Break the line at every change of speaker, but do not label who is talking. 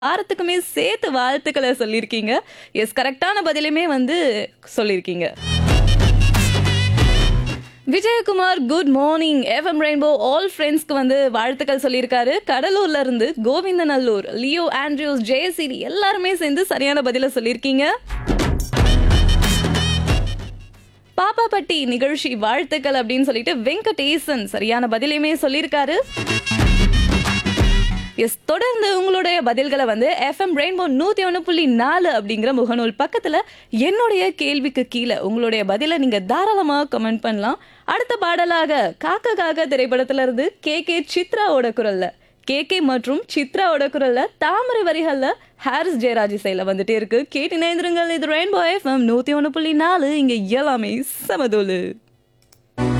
வாரத்துக்குமே சேர்த்து வாழ்த்துக்களை சொல்லியிருக்கீங்க எஸ் கரெக்டான பதிலுமே வந்து சொல்லியிருக்கீங்க Vijayakumar good morning FM Rainbow all ஃப்ரெண்ட்ஸ்க்கு வந்து வாழ்த்துக்கள் சொல்லியிருக்காரு கடலூர்ல இருந்து கோவிந்தநல்லூர் லியோ ஆண்ட்ரியூஸ் ஜெயசிரி எல்லாருமே சேர்ந்து சரியான பதில சொல்லியிருக்கீங்க பாப்பாப்பட்டி நிகழ்ச்சி வாழ்த்துக்கள் அப்படின்னு சொல்லிட்டு வெங்கடேசன் சரியான பதிலையுமே சொல்லியிருக்காரு எஸ் தொடர்ந்து உங்களுடைய பதில்களை வந்து எஃப்எம் ரெயின்போ நூத்தி ஒன்று புள்ளி நாலு அப்படிங்கிற முகநூல் பக்கத்துல என்னுடைய கேள்விக்கு கீழே உங்களுடைய பதிலை நீங்க தாராளமா கமெண்ட் பண்ணலாம் அடுத்த பாடலாக காக்க காக்க திரைப்படத்துல இருந்து கே கே சித்ராவோட குரல்ல கே கே மற்றும் சித்ராவோட குரல்ல தாமரை வரிகள்ல ஹாரிஸ் ஜெயராஜ் இசையில வந்துட்டே இருக்கு கேட்டு நேந்திரங்கள் இது ரெயின்போ எஃப்எம் நூத்தி ஒன்று புள்ளி நாலு இங்க எல்லாமே சமதோலு